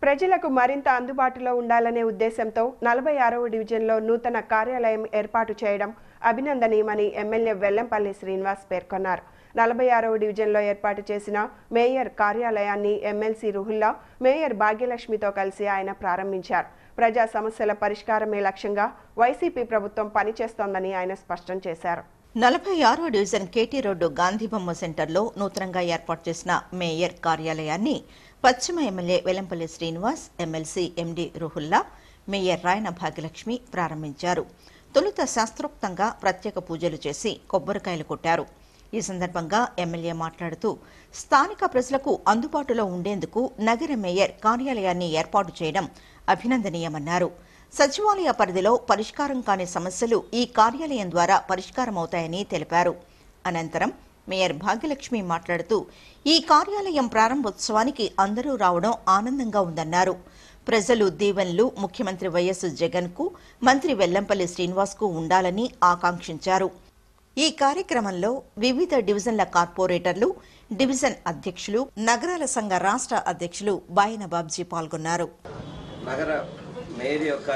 ప్రజలకు మరింత అందుబాటులో ఉండాలనే ఉద్దేశంతో నలభై ఆరవ డివిజన్లో నూతన కార్యాలయం ఏర్పాటు చేయడం అభినందనీయమని ఎమ్మెల్యే వెల్లంపల్లి శ్రీనివాస్ పేర్కొన్నారు నలభై ఆరవ డివిజన్లో ఏర్పాటు చేసిన మేయర్ కార్యాలయాన్ని ఎమ్మెల్సీ రుహుల్లా మేయర్ భాగ్యలక్ష్మితో కలిసి ఆయన ప్రారంభించారు ప్రజా సమస్యల పరిష్కారమే లక్ష్యంగా వైసీపీ ప్రభుత్వం పనిచేస్తోందని ఆయన స్పష్టం చేశారు నలభై ఆరో డివిజన్ కేటీ రోడ్డు గాంధీబొమ్మ సెంటర్లో నూతనంగా ఏర్పాటు చేసిన మేయర్ కార్యాలయాన్ని పశ్చిమ MLA Vellampalli Srinivas MLC MD Ruhulla mayor Rayana Bhagyalakshmi ప్రారంభించారు తొలుత శాస్త్రోక్తంగా ప్రత్యేక పూజలు చేసి కొబ్బరికాయలు కొట్టారు ఈ సందర్భంగా ఎమ్మెల్యే మాట్లాడుతూ స్థానిక ప్రజలకు అందుబాటులో ఉండేందుకు నగర మేయర్ కార్యాలయాన్ని ఏర్పాటు చేయడం అభినందనీయమన్నారు సచివాలయ పరిధిలో పరిష్కారం కాని సమస్యలు ఈ కార్యాలయం ద్వారా పరిష్కారమవుతాయని తెలిపారు అనంతరం మేయర్ భాగ్యలక్ష్మి మాట్లాడుతూ ఈ కార్యాలయం ప్రారంభోత్సవానికి అందరూ రావడం ఆనందంగా ఉందన్నారు ప్రజలు దీవెనలు ముఖ్యమంత్రి వైఎస్ జగన్ కు మంత్రి వెల్లంపల్లి శ్రీనివాస్ కు ఉండాలని ఆకాంక్షించారు ఈ కార్యక్రమంలో వివిధ డివిజన్ల కార్పొరేటర్లు డివిజన్ అధ్యక్షులు నగరాల సంఘ రాష్ట్ర అధ్యక్షులు బాయన బాబ్జీ పాల్గొన్నారు నగర మేయర్ యొక్క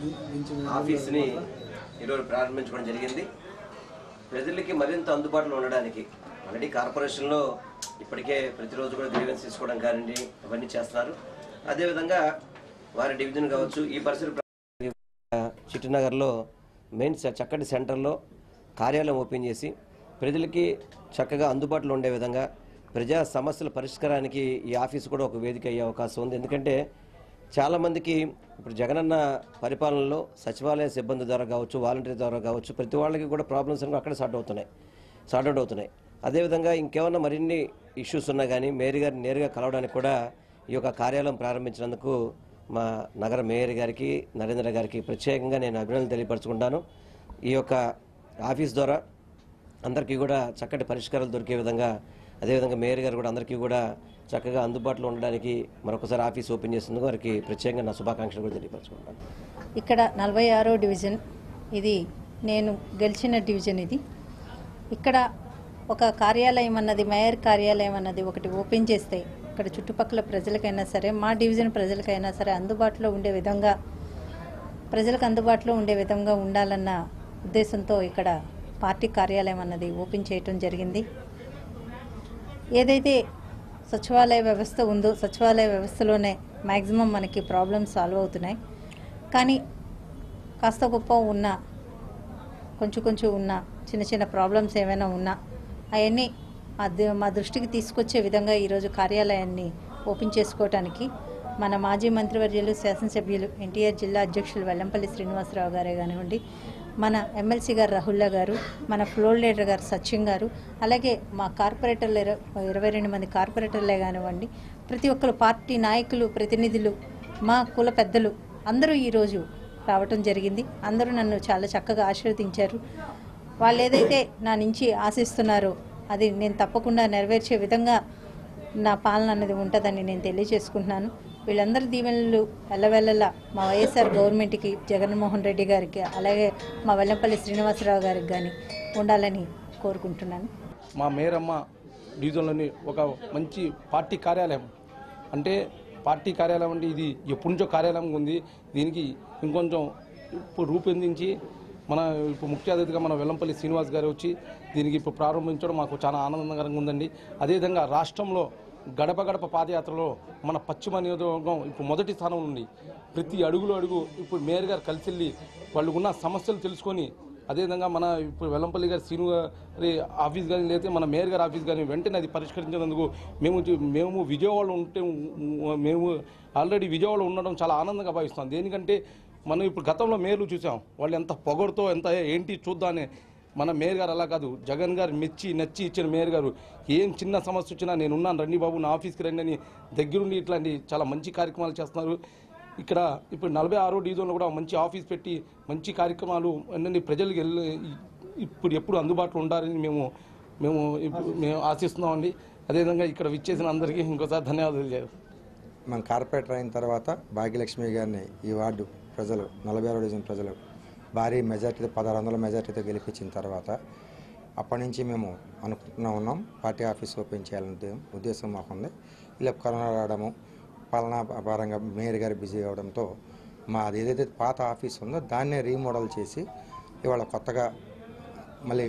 ఆఫీస్ని ఈరోజు ప్రారంభించుకోవడం జరిగింది ప్రజలకి మరింత అందుబాటులో ఉండడానికి ఆల్రెడీ కార్పొరేషన్లో ఇప్పటికే ప్రతిరోజు కూడా గ్రీవెన్స్ తీసుకోవడం కానివ్వండి అవన్నీ చేస్తున్నారు అదేవిధంగా వారి డివిజన్ కావచ్చు ఈ పరిసర ప్రా- చిట్టినగర్లో మెయిన్ సె- చక్కటి సెంటర్లో కార్యాలయం ఓపెన్ చేసి ప్రజలకి చక్కగా అందుబాటులో ఉండే విధంగా ప్రజా సమస్యల పరిష్కారానికి ఈ ఆఫీస్ కూడా ఒక వేదిక అయ్యే అవకాశం ఉంది ఎందుకంటే చాలామందికి ఇప్పుడు జగనన్న పరిపాలనలో సచివాలయ సిబ్బంది ద్వారా కావచ్చు వాలంటీర్ ద్వారా కావచ్చు ప్రతి వాళ్ళకి కూడా ప్రాబ్లమ్స్ అన్నీ అక్కడే సార్ట్ అవుతున్నాయి సార్ట్ అవుట్ అవుతున్నాయి అదేవిధంగా ఇంకేమన్నా మరిన్ని ఇష్యూస్ ఉన్నా కానీ మేయర్ గారిని నేరుగా కలవడానికి కూడా ఈ యొక్క కార్యాలయం ప్రారంభించినందుకు మా నగర మేయర్ గారికి నరేంద్ర గారికి ప్రత్యేకంగా నేను అభినందనలు తెలియపరచుకుంటాను ఈ యొక్క ఆఫీస్ ద్వారా అందరికీ కూడా చక్కటి పరిష్కారాలు దొరికే విధంగా అదేవిధంగా మేయర్ గారు కూడా అందరికీ కూడా చక్కగా అందుబాటులో ఉండడానికి మరొకసారి ఆఫీస్ ఓపెన్ చేసినందుకు వారికి ప్రత్యేకంగా నా శుభాకాంక్షలు కూడా తెలియపరచుకుంటాను ఇక్కడ నలభై ఆరో డివిజన్ ఇది నేను గెలిచిన డివిజన్ ఇది ఇక్కడ ఒక కార్యాలయం అన్నది మేయర్ కార్యాలయం అన్నది ఒకటి ఓపెన్ చేస్తే ఇక్కడ చుట్టుపక్కల ప్రజలకైనా సరే మా డివిజన్ ప్రజలకైనా సరే అందుబాటులో ఉండే విధంగా ప్రజలకు అందుబాటులో ఉండే విధంగా ఉండాలన్న ఉద్దేశంతో ఇక్కడ పార్టీ కార్యాలయం అన్నది ఓపెన్ చేయటం జరిగింది ఏదైతే సచివాలయ వ్యవస్థ ఉందో సచివాలయ వ్యవస్థలోనే మ్యాక్సిమం మనకి ప్రాబ్లమ్స్ సాల్వ్ అవుతున్నాయి కానీ కాస్త గొప్ప ఉన్న కొంచెం కొంచెం ఉన్న చిన్న చిన్న ప్రాబ్లమ్స్ ఏమైనా ఉన్నా అవన్నీ మా ద- మా దృష్టికి తీసుకొచ్చే విధంగా ఈరోజు కార్యాలయాన్ని ఓపెన్ చేసుకోవటానికి మన మాజీ మంత్రివర్యులు శాసనసభ్యులు ఎన్టీఆర్ జిల్లా అధ్యక్షులు వెల్లంపల్లి శ్రీనివాసరావు గారే కానివ్వండి మన ఎమ్మెల్సీ గారు రాహుల్లా గారు మన ఫ్లోర్ లీడర్ గారు సత్యం గారు అలాగే మా కార్పొరేటర్లు ఇర- ఇరవై రెండు మంది కార్పొరేటర్లే కానివ్వండి ప్రతి ఒక్కరు పార్టీ నాయకులు ప్రతినిధులు మా కుల పెద్దలు అందరూ ఈరోజు రావటం జరిగింది అందరూ నన్ను చాలా చక్కగా ఆశీర్వదించారు వాళ్ళు ఏదైతే నా నుంచి ఆశిస్తున్నారో అది నేను తప్పకుండా నెరవేర్చే విధంగా నా పాలన అనేది ఉంటుందని నేను తెలియజేసుకుంటున్నాను వీళ్ళందరి దీవెనలు ఎల్లవెల్లలా మా వైఎస్ఆర్ గవర్నమెంట్కి జగన్మోహన్ రెడ్డి గారికి అలాగే మా వెల్లంపల్లి శ్రీనివాసరావు గారికి కానీ ఉండాలని కోరుకుంటున్నాను మా మేరమ్మ డివిజన్లోని ఒక మంచి పార్టీ కార్యాలయం అంటే పార్టీ కార్యాలయం అంటే ఇది ఎప్పటి నుంచో కార్యాలయం ఉంది దీనికి ఇంకొంచెం ఇప్పుడు రూపొందించి మన ఇప్పుడు ముఖ్య అతిథిగా మన వెల్లంపల్లి శ్రీనివాస్ గారు వచ్చి దీనికి ఇప్పుడు ప్రారంభించడం మాకు చాలా ఆనందకరంగా ఉందండి అదేవిధంగా రాష్ట్రంలో గడప గడప పాదయాత్రలో మన పశ్చిమ నియోజకవర్గం ఇప్పుడు మొదటి స్థానం ఉంది ప్రతి అడుగులో అడుగు ఇప్పుడు మేయర్ గారు కలిసి వెళ్ళి వాళ్ళు ఉన్న సమస్యలు తెలుసుకొని అదేవిధంగా మన ఇప్పుడు వెల్లంపల్లి గారి శ్రీను గారి ఆఫీస్ కానీ లేదా మన మేయర్ గారి ఆఫీస్ కానీ వెంటనే అది పరిష్కరించినందుకు మేము చూ- మేము విజయవాడలో ఉంటే మేము ఆల్రెడీ విజయవాడలో ఉండడం చాలా ఆనందంగా భావిస్తాం దేనికంటే మనం ఇప్పుడు గతంలో మేయర్లు చూసాం వాళ్ళు ఎంత పొగడుతో ఎంత ఏంటి చూద్దానే మన మేయర్ గారు అలా కాదు జగన్ గారు మెచ్చి నచ్చి ఇచ్చిన మేయర్ గారు ఏం చిన్న సమస్య వచ్చినా నేను ఉన్నాను రండి బాబు నా ఆఫీస్కి రండి అని దగ్గరుండి ఇట్లాంటి చాలా మంచి కార్యక్రమాలు చేస్తున్నారు ఇక్కడ ఇప్పుడు నలభై ఆరో డివిజన్లో కూడా మంచి ఆఫీస్ పెట్టి మంచి కార్యక్రమాలు అన్నీ ప్రజలకు వెళ్ళి ఇప్పుడు ఎప్పుడు అందుబాటులో ఉండాలని మేము మేము ఇప్పుడు మేము ఆశిస్తున్నామండి అదేవిధంగా ఇక్కడ విచ్చేసిన అందరికీ ఇంకోసారి ధన్యవాదాలు తెలియజేయాలి మన కార్పొరేటర్ అయిన తర్వాత భాగ్యలక్ష్మి గారిని ఈ వార్డు ప్రజలు నలభై ఆరో డివిజన్ ప్రజలు భారీ మెజార్టీతో పదహారు వందల మెజార్టీతో గెలిపించిన తర్వాత అప్పటి నుంచి మేము అనుకుంటున్నా ఉన్నాం పార్టీ ఆఫీస్ ఓపెన్ చేయాలనే ఉద్దే- ఉద్దేశం మాకుంది ఇలా కరోనా రావడము పాలనా పరంగా మేయర్ గారు బిజీ అవడంతో మా అది ఏదైతే పాత ఆఫీస్ ఉందో దాన్నే రీమోడల్ చేసి ఇవాళ కొత్తగా మళ్ళీ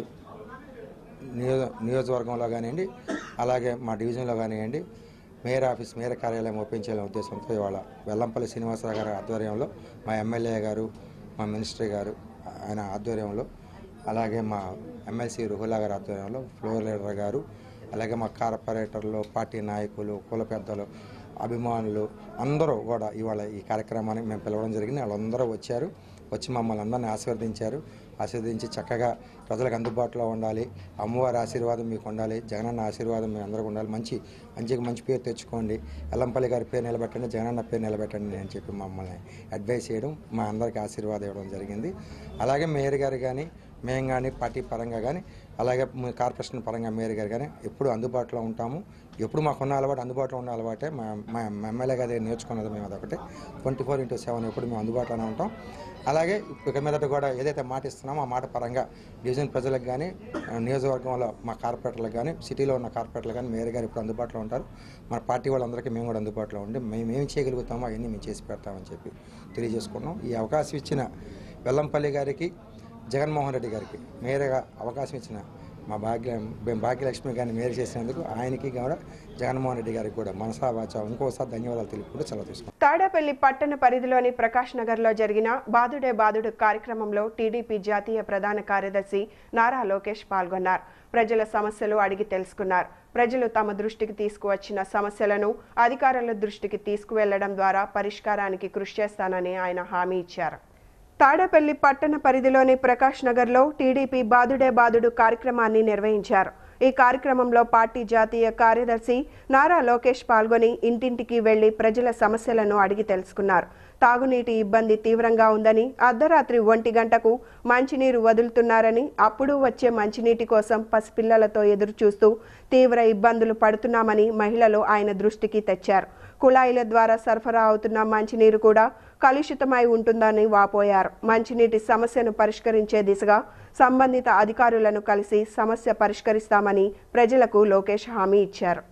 నియోజ నియోజకవర్గంలో కానివ్వండి అలాగే మా డివిజన్లో కానివ్వండి మేయర్ ఆఫీస్ మేయర్ కార్యాలయం ఓపెన్ చేయాలనే ఉద్దేశంతో ఇవాళ వెల్లంపల్లి శ్రీనివాసరావు గారి ఆధ్వర్యంలో మా ఎమ్మెల్యే గారు మా మినిస్టర్ గారు ఆయన ఆధ్వర్యంలో అలాగే మా ఎమ్మెల్సీ రుహుల్లా గారి ఆధ్వర్యంలో ఫ్లోర్ లీడర్ గారు అలాగే మా కార్పొరేటర్లు పార్టీ నాయకులు కుల పెద్దలు అభిమానులు అందరూ కూడా ఇవాళ ఈ కార్యక్రమానికి మేము పిలవడం జరిగింది వాళ్ళందరూ వచ్చారు వచ్చి మమ్మల్ని అందరినీ ఆశీర్వదించారు ఆశీర్వదించి చక్కగా ప్రజలకు అందుబాటులో ఉండాలి అమ్మవారి ఆశీర్వాదం మీకు ఉండాలి జగనన్న ఆశీర్వాదం మీ అందరికీ ఉండాలి మంచి మంచిగా మంచి పేరు తెచ్చుకోండి ఎల్లంపల్లి గారి పేరు నిలబెట్టండి జగనన్న పేరు నిలబెట్టండి అని చెప్పి మమ్మల్ని అడ్వైస్ చేయడం మా అందరికీ ఆశీర్వాదం ఇవ్వడం జరిగింది అలాగే మేయర్ గారు కానీ మేము కానీ పార్టీ పరంగా కానీ అలాగే మీ కార్పొరేషన్ పరంగా మేయర్ గారు కానీ ఎప్పుడు అందుబాటులో ఉంటాము ఎప్పుడు మాకున్న అలవాటు అందుబాటులో ఉన్న అలవాటే మా మా ఎమ్మెల్యే గారి దగ్గర నేర్చుకున్నది మేము అదొకటి ట్వంటీ ఫోర్ ఇంటూ సెవెన్ ఎప్పుడు మేము అందుబాటులోనే ఉంటాం అలాగే ఇక మీదట కూడా ఏదైతే మాట ఇస్తున్నామో ఆ మాట పరంగా డివిజన్ ప్రజలకు కానీ ఆ, నియోజకవర్గంలో మా కార్పొరేటర్లకు కానీ సిటీలో ఉన్న కార్పొరేటర్లు కానీ మేయర్ గారు ఇప్పుడు అందుబాటులో ఉంటారు మన పార్టీ వాళ్ళందరికీ మేము కూడా అందుబాటులో ఉండి మేము ఏం చేయగలుగుతామో అవన్నీ మేము చేసి పెడతామని చెప్పి తెలియజేసుకున్నాం ఈ అవకాశం ఇచ్చిన వెల్లంపల్లి గారికి జగన్మోహన్ రెడ్డి గారికి మేయర్గా అవకాశం ఇచ్చిన మా భాగ్య భాగ్యలక్ష్మి గారిని మేయర్ చేసినందుకు ఆయనకి కూడా జగన్మోహన్ రెడ్డి గారికి కూడా మనసా వాచా ఇంకోసారి ధన్యవాదాలు తెలుపుకుంటూ సెలవు తీసుకుంటాం తాడేపల్లి పట్టణ పరిధిలోని ప్రకాష్ నగర్లో జరిగిన బాదుడే బాదుడు కార్యక్రమంలో టీడీపీ జాతీయ ప్రధాన కార్యదర్శి నారా లోకేష్ పాల్గొన్నారు ప్రజల సమస్యలు అడిగి తెలుసుకున్నారు ప్రజలు తమ దృష్టికి తీసుకువచ్చిన సమస్యలను అధికారుల దృష్టికి తీసుకువెళ్లడం ద్వారా పరిష్కారానికి కృషి చేస్తానని ఆయన హామీ ఇచ్చారు తాడేపల్లి పట్టణ పరిధిలోని ప్రకాష్ నగర్లో టీడీపీ బాదుడే బాదుడు కార్యక్రమాన్ని నిర్వహించారు ఈ కార్యక్రమంలో పార్టీ జాతీయ కార్యదర్శి నారా లోకేష్ పాల్గొని ఇంటింటికి వెళ్లి ప్రజల సమస్యలను అడిగి తెలుసుకున్నారు తాగునీటి ఇబ్బంది తీవ్రంగా ఉందని అర్ధరాత్రి ఒంటి గంటకు మంచినీరు వదులుతున్నారని అప్పుడు వచ్చే మంచినీటి కోసం పసిపిల్లలతో ఎదురు చూస్తూ తీవ్ర ఇబ్బందులు పడుతున్నామని మహిళలు ఆయన దృష్టికి తెచ్చారు కుళాయిల ద్వారా సరఫరా అవుతున్న మంచినీరు కూడా కలుషితమై ఉంటుందని వాపోయారు మంచినీటి సమస్యను పరిష్కరించే దిశగా సంబంధిత అధికారులను కలిసి సమస్య పరిష్కరిస్తామని ప్రజలకు లోకేష్ హామీ ఇచ్చారు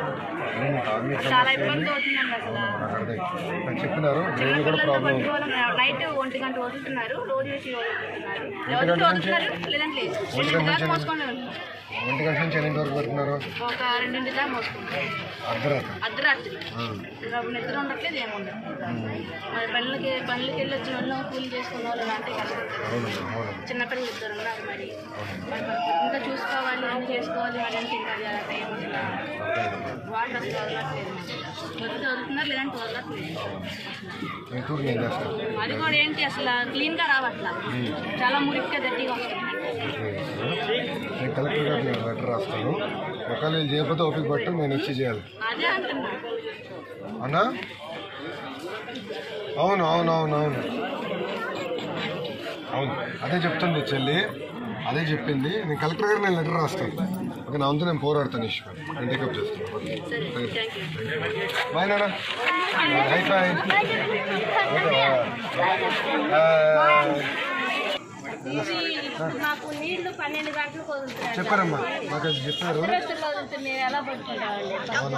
చాలా ఇబ్బంది అవుతుందండి అసలు అదే చెప్పినారు డ్రైన్ కూడా ప్రాబ్లం ఉంది నైట్ ఒంటి గంట వదులుతున్నారు రోజు నుంచి వదులుతున్నారు ఎవరికి వదులుతున్నారు లేదంటే లేదు ఎన్నింటి దాకా మోసుకొని ఉంటున్నారు. ఒంటి గంట నుంచి ఎన్నింటి వరకు పెడుతున్నారు ఒక రెండింటి దాకా మోసుకుంటారు అర్ధరాత్రి అర్ధరాత్రి ఇంకా నిద్ర ఉండట్లేదు ఏముండదు మరి పనులకి పనులకి వెళ్ళి వచ్చిన వాళ్ళు కూలి చేసుకున్న వాళ్ళు అంటే కష్టం అవును అవును చిన్నపిల్లలు ఇద్దరు ఉన్నారు మరి మరి ఇంకా చూసుకోవాలి అన్ని చేసుకోవాలి మరి అంటే ఇంకా అది ఆ టైం అసలు వాటర్ అసలు వదలట్లేదు వదిలితే వదులుతున్నారు లేదంటే వదలట్లేదు మీ టూర్ ఏం చేస్తారు అది కూడా ఏంటి అసలు క్లీన్ గా రావట్లా చాలా మురికిగా గట్టిగా వస్తుంది నేను కలెక్టర్ గారికి లెటర్ రాస్తాను ఒకవేళ వీళ్ళు చేయకపోతే ఓపిక పట్టు నేను వచ్చి చేయాలి అదే అంటున్నా అన్నా అవును అవును అవును అవును అవును అదే చెప్తుంది చెల్లి అదే చెప్పింది నేను కలెక్టర్ గారికి నేను లెటర్ రాస్తాను ఓకే నా వంతు నేను పోరాడతాను ఇష్యూ నేను టేకప్ చేస్తాను బాయ్ నాన్న హై బాయ్ మాకు నీళ్లు పన్నెండు గంటలకు వదులుతున్నారు చెప్పారమ్మా మాకు అది చెప్పారు అగ్రస్తులు వదులుతుంది ఎలా పట్టుకుంటామండి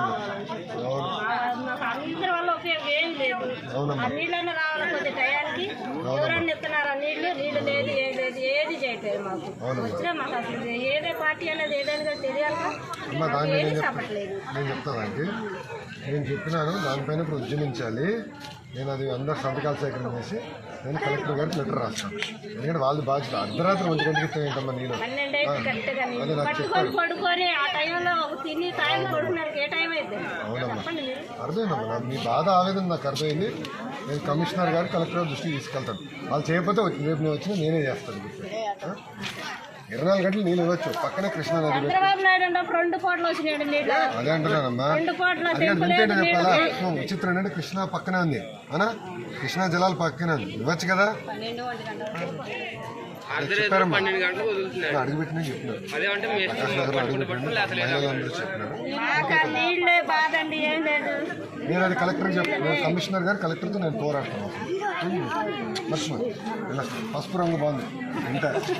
మాకు అందరి వల్ల ఉపయోగం ఏం లేదు అవునమ్మా. ఆ నీళ్ళని రావాలి కొద్ది టయానికి ఎవరన్నా ఇస్తున్నారు ఆ నీళ్లు నీళ్లు లేదు ఏది లేదు ఏది చేయట్లేదు మాకు అవునమ్మా. వచ్చినా మాకు అసలు ఏదే పార్టీ అనేది ఏదైనా తెలియాలి అమ్మ దాన్ని ఏది నేను చెప్తాను చెప్పట్లేదు నేను చెప్తానండి నేను చెప్పినాను దానిపైన ఇప్పుడు ఉద్యమించాలి నేను అది అందరు సంతకాలు సేకరణ చేసి నేను కలెక్టర్ గారికి లెటర్ రాస్తాను ఎందుకంటే వాళ్ళు బాధ్యత అర్ధరాత్రి ఒంటి గంటకి ఇస్తే ఏంటమ్మా నేను పన్నెండు అయితే కరెక్ట్ గా అదే నాకు పట్టుకొని చెప్పారు పడుకొని ఆ టైంలో తిని టైం పడుకున్నారు ఏ టైం అయితే అవునమ్మా చెప్పండి మీరు అర్థమైందమ్మా నాకు మీ బాధ ఆవేదన నాకు అర్థమైంది నేను కమిషనర్ గారు కలెక్టర్ గారి దృష్టికి తీసుకెళ్తాను వాళ్ళు చేయకపోతే వచ్చి- రేపు నేను వచ్చినా నేనే చేస్తాను ఆ? ఇరవై నాలుగు గంటలు నీళ్ళు ఇవ్వచ్చు పక్కనే కృష్ణా నది పెట్టి చంద్రబాబు నాయుడు ఉన్నప్పుడు రెండు కోట్లు వచ్చినాడు నీళ్ళు అదే అంటున్నానమ్మా రెండు కోట్ల అది కాదు, ఇంకేంటో చెప్పాలా సో విచిత్రం ఏంటంటే కృష్ణా పక్కనే ఉంది అనా కృష్ణా జలాలు పక్కనే ఉంది ఇవ్వచ్చు కదా పన్నెండు ఒంటి గంట చెప్పారమ్మా అడుగుపెట్టిన చెప్పినారు ప్రకాశ్ నగర్లో అడుగుపెట్టిన మహిళలందరూ చెప్పినారు మాకు ఆ నీళ్ళే బాధండి ఏం లేదు నేను అది కలెక్టర్ చెప్పి కమిషనర్ గారు కలెక్టర్తో నేను పోరాడతాను మర్చిపోయి పసుపు రంగు బాగుంది ఇంత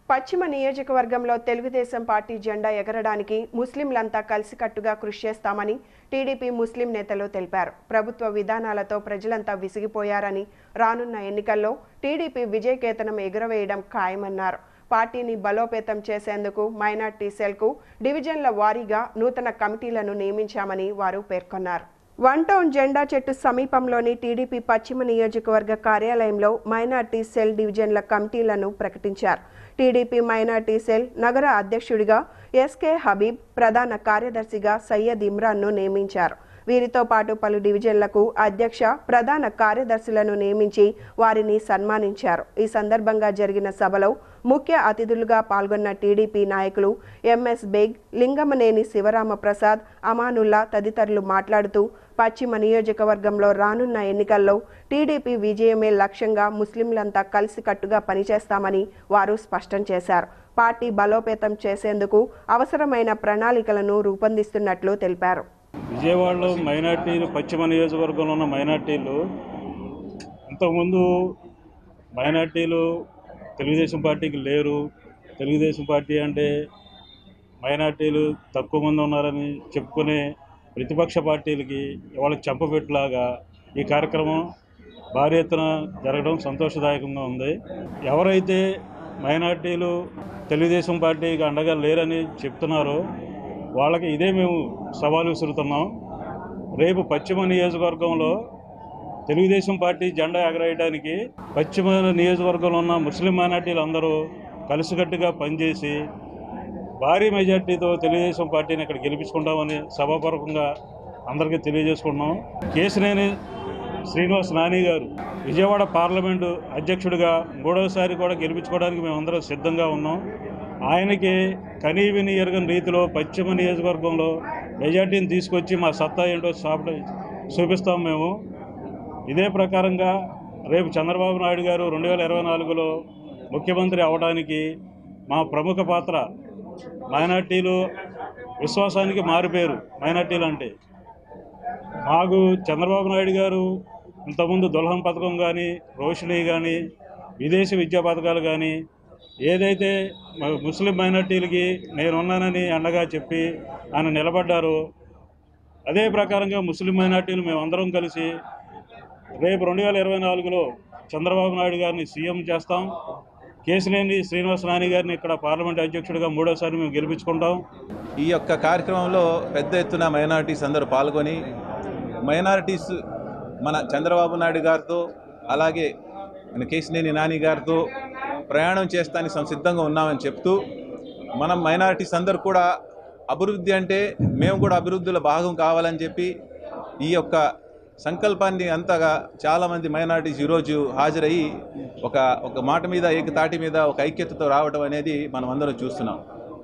పశ్చిమ నియోజకవర్గంలో తెలుగుదేశం పార్టీ జెండా ఎగరడానికి ముస్లింలంతా కలిసికట్టుగా కృషి చేస్తామని టీడీపీ ముస్లిం నేతలు తెలిపారు ప్రభుత్వ విధానాలతో ప్రజలంతా విసిగిపోయారని రానున్న ఎన్నికల్లో టీడీపీ విజయకేతనం ఎగురవేయడం ఖాయమన్నారు పార్టీని బలోపేతం చేసేందుకు మైనార్టీ సెల్కు డివిజన్ల వారీగా నూతన కమిటీలను నియమించామని వారు పేర్కొన్నారు వన్ టౌన్ జెండా చెట్టు సమీపంలోని టీడీపీ పశ్చిమ నియోజకవర్గ కార్యాలయంలో మైనార్టీ సెల్ డివిజన్ల కమిటీలను ప్రకటించారు టీడీపీ మైనార్టీ సెల్ నగర అధ్యక్షుడిగా ఎస్కే హబీబ్ ప్రధాన కార్యదర్శిగా సయ్యద్ ఇమ్రాన్ను నియమించారు వీరితో పాటు పలు డివిజన్లకు అధ్యక్ష ప్రధాన కార్యదర్శులను నియమించి వారిని సన్మానించారు ఈ సందర్భంగా జరిగిన సభలో ముఖ్య అతిథులుగా పాల్గొన్న టీడీపీ నాయకులు ఎంఎస్ బేగ్ లింగమనేని శివరామ ప్రసాద్ అమానుల్లా తదితరులు మాట్లాడుతూ పశ్చిమ నియోజకవర్గంలో రానున్న ఎన్నికల్లో టీడీపీ విజయమే లక్ష్యంగా ముస్లింలంతా కలిసికట్టుగా పనిచేస్తామని వారు స్పష్టం చేశారు పార్టీ బలోపేతం చేసేందుకు అవసరమైన ప్రణాళికలను రూపొందిస్తున్నట్లు తెలిపారు విజయవాడలో మైనార్టీలు పశ్చిమ నియోజకవర్గంలో ఉన్న మైనార్టీలు ఇంతకుముందు మైనార్టీలు తెలుగుదేశం పార్టీకి లేరు తెలుగుదేశం పార్టీ అంటే మైనార్టీలు తక్కువ మంది ఉన్నారని చెప్పుకునే ప్రతిపక్ష పార్టీలకి ఇవాళ చెంపపెట్టులాగా ఈ కార్యక్రమం భారీ ఎత్తున జరగడం సంతోషదాయకంగా ఉంది ఎవరైతే మైనార్టీలు తెలుగుదేశం పార్టీకి అండగా లేరని చెప్తున్నారో వాళ్ళకి ఇదే మేము సవాలు విసురుతున్నాం రేపు పశ్చిమ నియోజకవర్గంలో తెలుగుదేశం పార్టీ జెండా ఎగరేయడానికి పశ్చిమ నియోజకవర్గంలో ఉన్న ముస్లిం మైనార్టీలు అందరూ కలిసికట్టుగా పనిచేసి భారీ మెజార్టీతో తెలుగుదేశం పార్టీని ఇక్కడ గెలిపించుకుంటామని సభాపూర్వకంగా అందరికీ తెలియజేసుకుంటున్నాం కేసినేని శ్రీనివాస్ నాని గారు విజయవాడ పార్లమెంటు అధ్యక్షుడిగా మూడవసారి కూడా గెలిపించుకోవడానికి మేమందరం సిద్ధంగా ఉన్నాం ఆయనకి కనీవిని ఎరగని రీతిలో పశ్చిమ నియోజకవర్గంలో మెజార్టీని తీసుకొచ్చి మా సత్తా ఏంటో సాప చూపిస్తాం మేము ఇదే ప్రకారంగా రేపు చంద్రబాబు నాయుడు గారు రెండు వేల ఇరవై నాలుగులో ముఖ్యమంత్రి అవడానికి మా ప్రముఖ పాత్ర మైనార్టీలు విశ్వాసానికి మారిపోయారు మైనార్టీలు అంటే మాకు చంద్రబాబు నాయుడు గారు ఇంతకుముందు దుల్హం పథకం కానీ రోషిణి కానీ విదేశీ విద్యా పథకాలు కానీ ఏదైతే మ- ముస్లిం మైనార్టీలకి నేనున్నానని అండగా చెప్పి ఆయన నిలబడ్డారో అదే ప్రకారంగా ముస్లిం మైనార్టీలు మేమందరం కలిసి రేపు రెండు వేల ఇరవై నాలుగులో చంద్రబాబు నాయుడు గారిని సీఎం చేస్తాం కేసినేని శ్రీనివాస నాని గారిని ఇక్కడ పార్లమెంట్ అధ్యక్షుడిగా మూడోసారి మేము గెలిపించుకుంటాం ఈ యొక్క కార్యక్రమంలో పెద్ద ఎత్తున మైనారిటీస్ అందరూ పాల్గొని మైనారిటీస్ మన చంద్రబాబు నాయుడు గారితో అలాగే మన కేసినేని నాని గారితో ప్రయాణం చేస్తానికి సంసిద్ధంగా ఉన్నామని చెప్తూ మనం మైనారిటీస్ అందరూ కూడా అభివృద్ధి అంటే మేము కూడా అభివృద్ధిలో భాగం కావాలని చెప్పి ఈ యొక్క సంకల్పాన్ని అంతగా చాలామంది మైనారిటీస్ ఈరోజు హాజరయ్యి ఒక ఒక మాట మీద ఏకతాటి మీద ఒక ఐక్యతతో రావడం అనేది మనం అందరం చూస్తున్నాం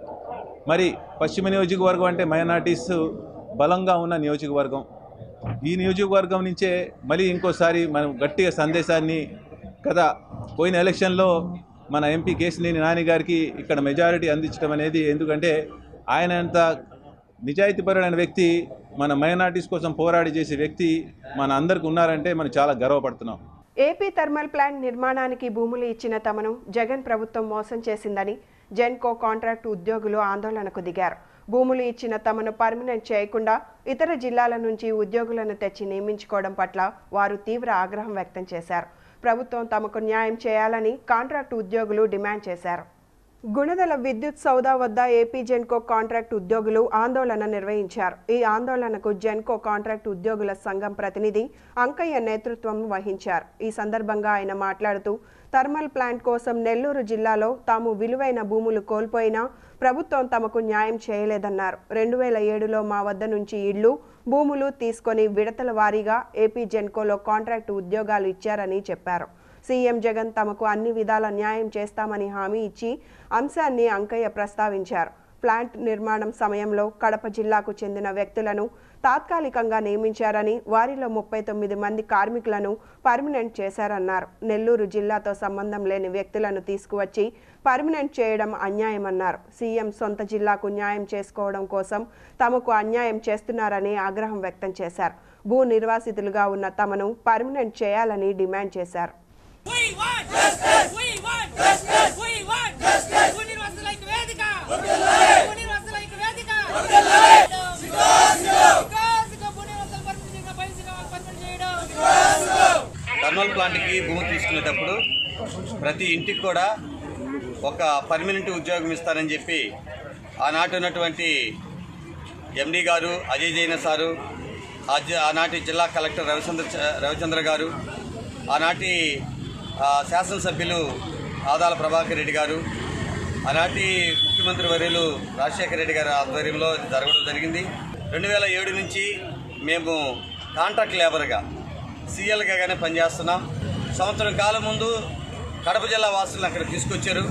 మరి పశ్చిమ నియోజకవర్గం అంటే మైనార్టీస్ బలంగా ఉన్న నియోజకవర్గం ఈ నియోజకవర్గం నుంచే మళ్ళీ ఇంకోసారి మనం గట్టిగా సందేశాన్ని కదా పోయిన ఎలక్షన్లో మన ఎంపీ కేసినేని నాని గారికి ఇక్కడ మెజారిటీ అందించడం అనేది ఎందుకంటే ఆయన అంత నిజాయితీపరుడైన వ్యక్తి మన మైనార్టీస్ కోసం పోరాడి చేసే వ్యక్తి మన అందరికి ఉన్నారంటే మనం చాలా గర్వపడుతున్నాం ఏపీ థర్మల్ ప్లాంట్ నిర్మాణానికి భూములు ఇచ్చిన తమను జగన్ ప్రభుత్వం మోసం చేసిందని జెన్కో కాంట్రాక్టు ఉద్యోగులు ఆందోళనకు దిగారు భూములు ఇచ్చిన తమను పర్మనెంట్ చేయకుండా ఇతర జిల్లాల నుంచి ఉద్యోగులను తెచ్చి నియమించుకోవడం పట్ల వారు తీవ్ర ఆగ్రహం వ్యక్తం చేశారు ప్రభుత్వం తమకు న్యాయం చేయాలని కాంట్రాక్టు ఉద్యోగులు డిమాండ్ చేశారు గుణదల విద్యుత్ సౌదా వద్ద ఏపీ జెన్కో కాంట్రాక్ట్ ఉద్యోగులు ఆందోళన నిర్వహించారు ఈ ఆందోళనకు జెన్కో కాంట్రాక్ట్ ఉద్యోగుల సంఘం ప్రతినిధి అంకయ్య నేతృత్వం వహించారు ఈ సందర్భంగా ఆయన మాట్లాడుతూ థర్మల్ ప్లాంట్ కోసం నెల్లూరు జిల్లాలో తాము విలువైన భూములు కోల్పోయినా ప్రభుత్వం తమకు న్యాయం చేయలేదన్నారు రెండు వేల ఏడులో మా వద్ద నుంచి ఇళ్లు భూములు తీసుకొని విడతల వారీగా ఏపీ జెన్కోలో కాంట్రాక్ట్ ఉద్యోగాలు ఇచ్చారని చెప్పారు సీఎం జగన్ తమకు అన్ని విధాల న్యాయం చేస్తామని హామీ ఇచ్చి అంశాన్ని అంకయ్య ప్రస్తావించారు ప్లాంట్ నిర్మాణం సమయంలో కడప జిల్లాకు చెందిన వ్యక్తులను తాత్కాలికంగా నియమించారని వారిలో ముప్పై తొమ్మిది మంది కార్మికులను పర్మనెంట్ చేశారన్నారు నెల్లూరు జిల్లాతో సంబంధం లేని వ్యక్తులను తీసుకువచ్చి పర్మనెంట్ చేయడం అన్యాయమన్నారు సీఎం సొంత జిల్లాకు న్యాయం చేసుకోవడం కోసం తమకు అన్యాయం చేస్తున్నారని ఆగ్రహం వ్యక్తం చేశారు భూ నిర్వాసితులుగా ఉన్న తమను పర్మనెంట్ చేయాలని డిమాండ్ చేశారు థర్మల్ ప్లాంట్కి భూమి తీసుకునేటప్పుడు ప్రతి ఇంటికి కూడా ఒక పర్మనెంట్ ఉద్యోగం ఇస్తారని చెప్పి ఆనాటి ఉన్నటువంటి ఎండి గారు అజయ్ జైన సారు ఆజ- ఆనాటి జిల్లా కలెక్టర్ రవిచంద్ర చ- రవిచంద్ర గారు ఆనాటి ఆ, శాసనసభ్యులు ఆదాల ప్రభాకర్ రెడ్డి గారు ఆనాటి ముఖ్యమంత్రి వర్యులు రాజశేఖర రెడ్డి గారి ఆధ్వర్యంలో ఇది జరగడం జరిగింది రెండు వేల ఏడు నుంచి మేము కాంట్రాక్ట్ లేబర్గా సీఎల్గానే పనిచేస్తున్నాం సంవత్సరం కాలం ముందు కడప జిల్లా వాసులను అక్కడ తీసుకొచ్చారు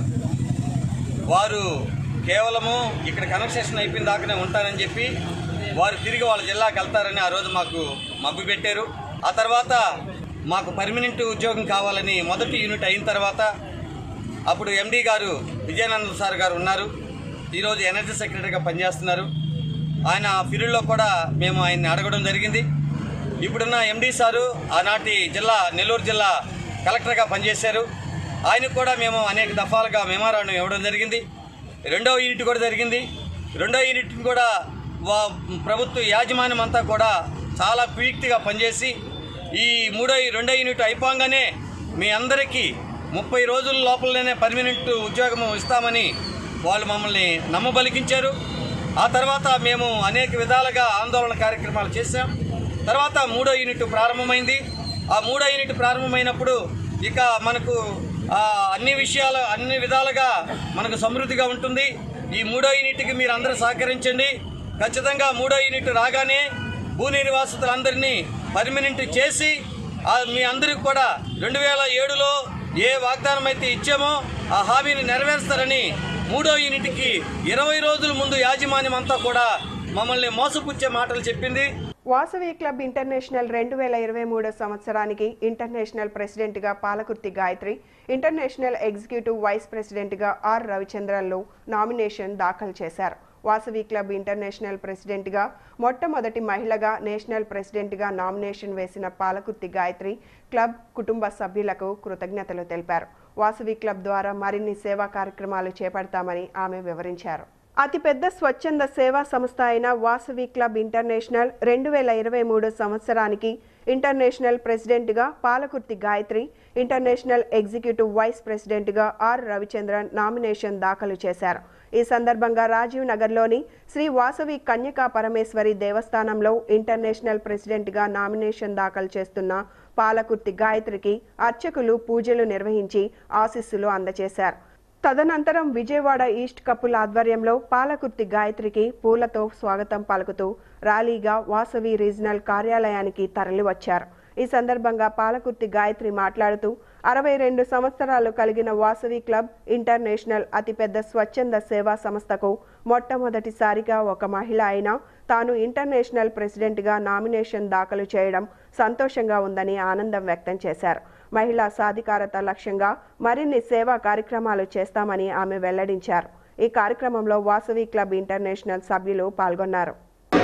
వారు కేవలము ఇక్కడ కనెక్షన్ అయిపోయిన దాకానే ఉంటారని చెప్పి వారు తిరిగి వాళ్ళ జిల్లాకి వెళ్తారని ఆ రోజు మాకు మబ్బు పెట్టారు ఆ తర్వాత మాకు పర్మనెంట్ ఉద్యోగం కావాలని మొదటి యూనిట్ అయిన తర్వాత అప్పుడు ఎండి గారు విజయానంద సార్ గారు ఉన్నారు ఈరోజు ఎనర్జీ సెక్రటరీగా పనిచేస్తున్నారు ఆయన పీరియడ్లో కూడా మేము ఆయన్ని అడగడం జరిగింది ఇప్పుడున్న ఎండి సారు ఆనాటి జిల్లా నెల్లూరు జిల్లా కలెక్టర్గా పనిచేశారు ఆయనకు కూడా మేము అనేక దఫాలుగా మెమోరాండం ఇవ్వడం జరిగింది రెండవ యూనిట్ కూడా జరిగింది రెండో యూనిట్ కూడా వా ప్రభుత్వ యాజమాన్యం అంతా కూడా చాలా పీక్తిగా పనిచేసి ఈ మూడో రెండో యూనిట్ అయిపోగానే మీ అందరికీ ముప్పై రోజుల లోపలనే పర్మనెంట్ ఉద్యోగం ఇస్తామని వాళ్ళు మమ్మల్ని నమ్మబలికించారు ఆ తర్వాత మేము అనేక విధాలుగా ఆందోళన కార్యక్రమాలు చేశాం తర్వాత మూడో యూనిట్ ప్రారంభమైంది ఆ మూడో యూనిట్ ప్రారంభమైనప్పుడు ఇక మనకు ఆ, అన్ని విషయాలు అన్ని విధాలుగా మనకు సమృద్ధిగా ఉంటుంది ఈ మూడో యూనిట్కి మీరు అందరూ సహకరించండి ఖచ్చితంగా మూడో యూనిట్ రాగానే భూ నిర్వాసితులందరినీ పర్మనెంట్ చేసి ఆ మీ అందరికి కూడా రెండు వేల ఏడులో ఏ వాగ్దానం అయితే ఇచ్చామో ఆ హామీని నెరవేరుస్తారని మూడో యూనిట్కి ఇరవై రోజుల ముందు యాజమాన్యం అంతా కూడా మమ్మల్ని మోసపుచ్చే మాటలు చెప్పింది వాసవి క్లబ్ ఇంటర్నేషనల్ రెండు వేల ఇరవై మూడో సంవత్సరానికి ఇంటర్నేషనల్ ప్రెసిడెంట్గా Palakurthi Gayatri international executive vice ప్రెసిడెంట్గా ఆర్ రవిచంద్రన్లు నామినేషన్ దాఖలు చేశారు వాసవి క్లబ్ ఇంటర్నేషనల్ ప్రెసిడెంట్గా మొట్టమొదటి మహిళగా నేషనల్ ప్రెసిడెంట్గా నామినేషన్ వేసిన పాలకుర్తి గాయత్రి క్లబ్ కుటుంబ సభ్యులకు కృతజ్ఞతలు తెలిపారు వాసవి క్లబ్ ద్వారా మరిన్ని సేవా కార్యక్రమాలు చేపడతామని ఆమె వివరించారు అతిపెద్ద స్వచ్ఛంద సేవా సంస్థ అయిన వాసవి క్లబ్ ఇంటర్నేషనల్ రెండు వేల ఇరవై మూడు సంవత్సరానికి ఇంటర్నేషనల్ ప్రెసిడెంట్గా Palakurthi Gayatri international executive vice ప్రెసిడెంట్గా ఆర్ రవిచంద్రన్ నామినేషన్ దాఖలు చేశారు ఈ సందర్భంగా రాజీవ్ నగర్లోని శ్రీ వాసవి కన్యకా పరమేశ్వరి దేవస్థానంలో ఇంటర్నేషనల్ ప్రెసిడెంట్గా నామినేషన్ దాఖలు చేస్తున్న పాలకుర్తి గాయత్రికి అర్చకులు పూజలు నిర్వహించి ఆశీస్సులు అందజేశారు తదనంతరం విజయవాడ ఈస్ట్ కప్పుల ఆధ్వర్యంలో పాలకుర్తి గాయత్రికి పూలతో స్వాగతం పలుకుతూ ర్యాలీగా వాసవి రీజనల్ కార్యాలయానికి తరలివచ్చారు ఈ సందర్భంగా పాలకుర్తి గాయత్రి మాట్లాడుతూ అరవై రెండు సంవత్సరాలు కలిగిన వాసవి క్లబ్ ఇంటర్నేషనల్ అతిపెద్ద స్వచ్ఛంద సేవా సంస్థకు మొట్టమొదటిసారిగా ఒక మహిళ అయినా తాను ఇంటర్నేషనల్ ప్రెసిడెంట్గా నామినేషన్ దాఖలు చేయడం సంతోషంగా ఉందని ఆనందం వ్యక్తం చేశారు మహిళా సాధికారత లక్ష్యంగా మరిన్ని సేవా కార్యక్రమాలు చేస్తామని ఆమె వెల్లడించారు ఈ కార్యక్రమంలో వాసవి క్లబ్ ఇంటర్నేషనల్ సభ్యులు పాల్గొన్నారు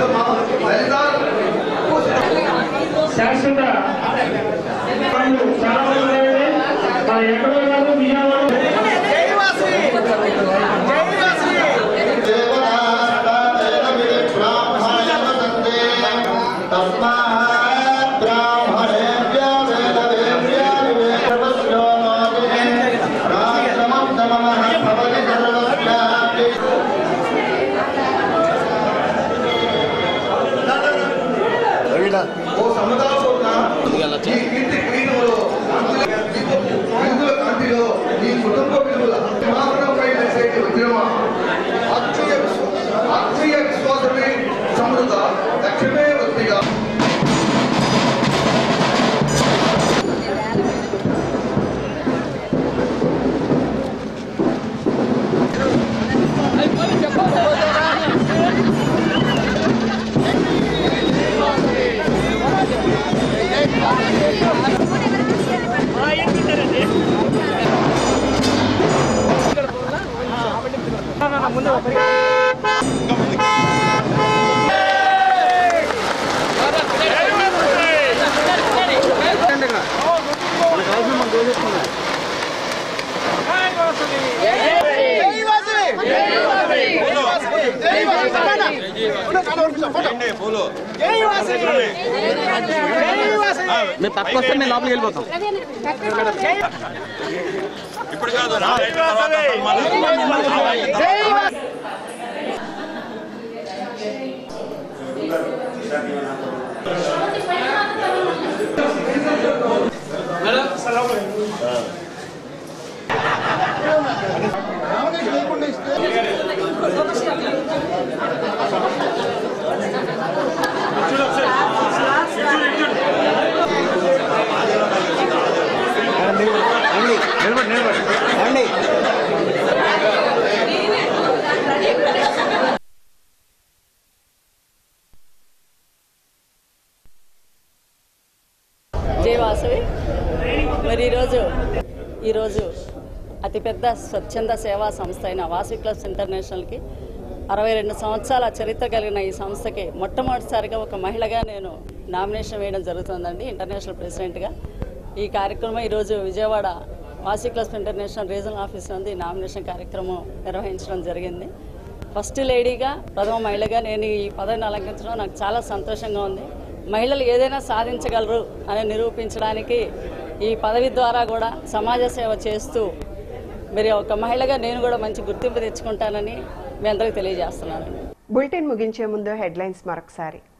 శాశ్వత పనులు చాలా ఉన్నాయి. మరి ఎక్కడో కాదు విజయవాడ ఓ సముదాయం ఉన్న ఈ ఇంటి క్లీనులో విలువల కాంతిలో ఈ కుటుంబ విలువల మాత్రంపై వేసేటి ఉద్యమ ఆత్మీయ విశ్వ- ఆత్మీయ విశ్వాసమే సమృద్ధ లక్ష్యమే వృత్తిగా మన కావాల్సిన మనం చేసేస్తున్నాం స్కూలు మేము పక్కకు వస్తే మేము లోపలికి వెళ్ళిపోతాం ఇప్పుడు కాదు నాలుగైదు తర్వాత నిలబడి నిలబడి రండి జై వాసవి మరి ఈరోజు ఈరోజు అతిపెద్ద స్వచ్ఛంద సేవా సంస్థ అయిన వాసవి క్లబ్స్ ఇంటర్నేషనల్కి అరవై రెండు సంవత్సరాల చరిత్ర కలిగిన ఈ సంస్థకి మొట్టమొదటిసారిగా ఒక మహిళగా నేను నామినేషన్ వేయడం జరుగుతుందండి ఇంటర్నేషనల్ ప్రెసిడెంట్గా ఈ కార్యక్రమం ఈరోజు విజయవాడ వాసీ క్లబ్స్ ఇంటర్నేషనల్ రీజనల్ ఆఫీస్ నుండి నామినేషన్ కార్యక్రమం నిర్వహించడం జరిగింది ఫస్ట్ లేడీగా ప్రథమ మహిళగా నేను ఈ పదవిని అలంకరించడం నాకు చాలా సంతోషంగా ఉంది మహిళలు ఏదైనా సాధించగలరు అని నిరూపించడానికి ఈ పదవి ద్వారా కూడా సమాజ సేవ చేస్తూ మరి ఒక మహిళగా నేను కూడా మంచి గుర్తింపు తెచ్చుకుంటానని మీ అందరికీ తెలియజేస్తున్నాను బులెటిన్ ముగించే ముందు హెడ్లైన్స్ మరొకసారి